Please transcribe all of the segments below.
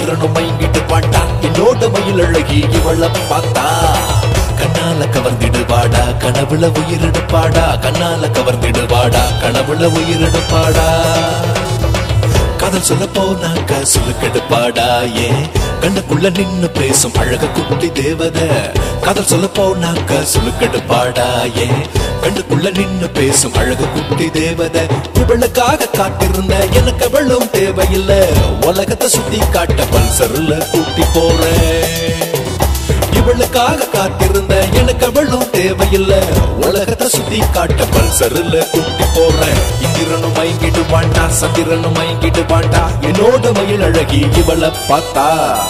சந்திரனும் மயங்கிட்டு பாட்டா என்னோட மயில் அழகி இவள பார்த்தா கண்ணால கவர்ந்திடுவாடா கனவுல உயிரெடுப்பாடா கண்ணால கவர்ந்திடுவாடா கனவுல உயிரெடுப்பாடா காதல் சொல்ல போனாக்க சுலுக்கெடுப்பாடா ஏன் கண்ணுக்குள்ள நின்னு பேசும் அழக குட்டி தேவத காதல் சொல்ல போனாக்க சுலுக்கெடுப்பாடா ஏன் கண்ணுக்குள்ள நின்னு பேசும் அழகு குட்டி தேவத இவளுக்காக காத்திருந்த எனக்கு அவளும் தேவையில்லை உலகத்தை சுத்தி காட்ட பல்சர்ல கூட்டி போறேன் இவளுக்காக காத்திருந்த எனக்கு அவளும் தேவையில்லை உலகத்தை சுத்தி காட்ட பல்சருல குட்டி போறேன் இந்திரனும் மயங்கிட்டு வாண்டா சந்திரனும் மயங்கிட்டு வாண்டா என்னோட மயில் அழகி இவளை பார்த்தா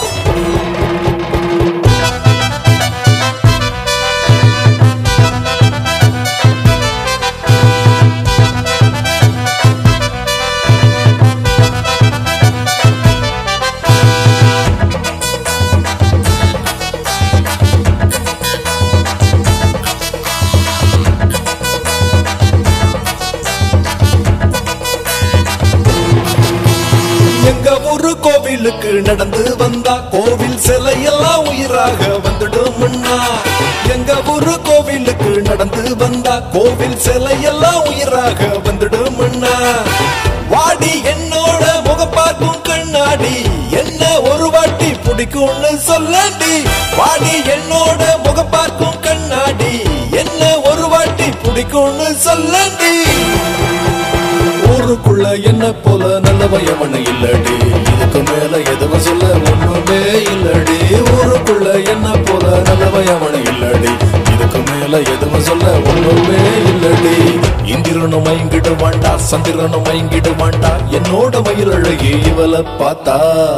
எங்க ஊரு கோவிலுக்கு நடந்து வந்தா கோவில் சிலையெல்லாம் உயிராக வந்துடும்னா எங்க ஊரு கோவிலுக்கு நடந்து வந்தா கோவில் சிலையெல்லாம் உயிராக வந்துடும்னா வாடி என்னோட முகம் பார்க்கும் கண்ணாடி என்ன ஒரு வாட்டி பிடிக்கும்னு சொல்லடி வாடி என்னோட முகம் பார்க்கும் கண்ணாடி என்ன ஒரு வாட்டி பிடிக்கும்னு சொல்லடி ஊருக்குள்ள என்ன போல நல்ல பயமன இல்லடி இதுக்கு மேல எதுவும் சொல்ல ஒண்ணுமே இல்லடி ஊருக்குள்ள என்ன போல நல்ல பயமன இல்லடி இதுக்கு மேல எதுவும் சொல்ல ஒண்ணுமே இல்லடி இந்திரனும் மயங்கிடு வாண்டா சந்திரனும் மயங்கிடு வாண்டா என்னோட மயில் அழகி இவளை பார்த்தா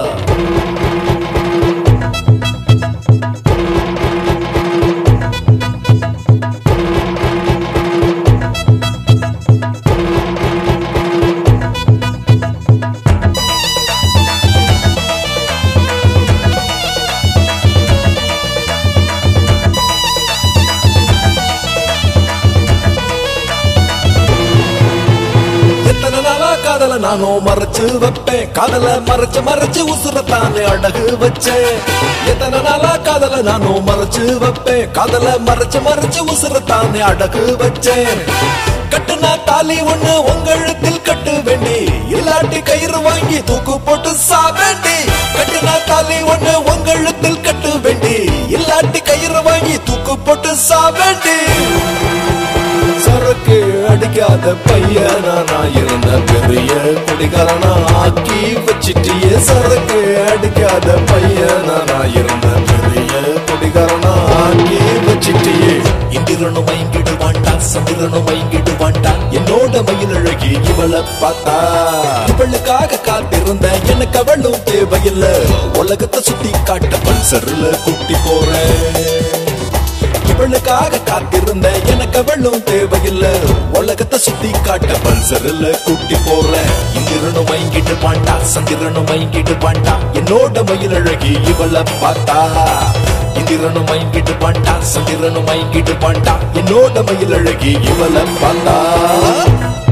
எத்தனை நாளா காதல நானும் மறைச்சு வைப்பேன் காதல மறைச்சு மறைச்சு உசுரத்தானே அழகு வச்சேன் எத்தனை நாளா காதல நானும் மறைச்சு வைப்பேன் காதல மறைச்சு மறைச்சு உசுரத்தானே அழகு வச்சேன் கட்டுனா தாலி ஒண்ணு உங்களுத்தில் கட்டு வேண்டி இல்லாட்டி கயிறு வாங்கி தூக்கு போட்டு சாவேண்டி கட்டுனா தாலி ஒண்ணு உங்களுத்தில் கட்டு வேண்டி இல்லாட்டி கயிறு வாங்கி தூக்கு போட்டு சாவேண்டி சரக்கு அடிக்காத பையனா நான் இருந்த பெரிய குடிகாரனா ஆக்கி வச்சிட்டியே சரக்கு அடிக்காத பையனா நான் இருந்த பெரிய குடிகாரனா ஆக்கி வச்சிட்டியே இந்திரனும் மயங்கிடு வாண்டா சந்திரனும் மயங்கிடு வாண்டா என்னோட மயில் அழகி இவளை பார்த்தா இவளுக்காக காத்திருந்த எனக்கு அவளும் தேவையில்லை உலகத்தை சுத்தி காட்ட பல்சர்ல குட்டி போறேன் இவளுக்காக காத்திருந்த எனக்கு அவளும் தேவையில்லை உலகத்தை சுத்தி காட்ட பல்சரில் கூட்டி போறேன் இந்திரனும் மயங்கிட்டு பாண்டா சந்திரனும் மயங்கிட்டு பாண்டா என்னோட மயில் அழகி இவளை பார்த்தா இந்திரனும் மயங்கிட்டு பாண்டா சந்திரனும் மயங்கிட்டு பாண்டா என்னோட மயில் அழகி இவளை பார்த்தா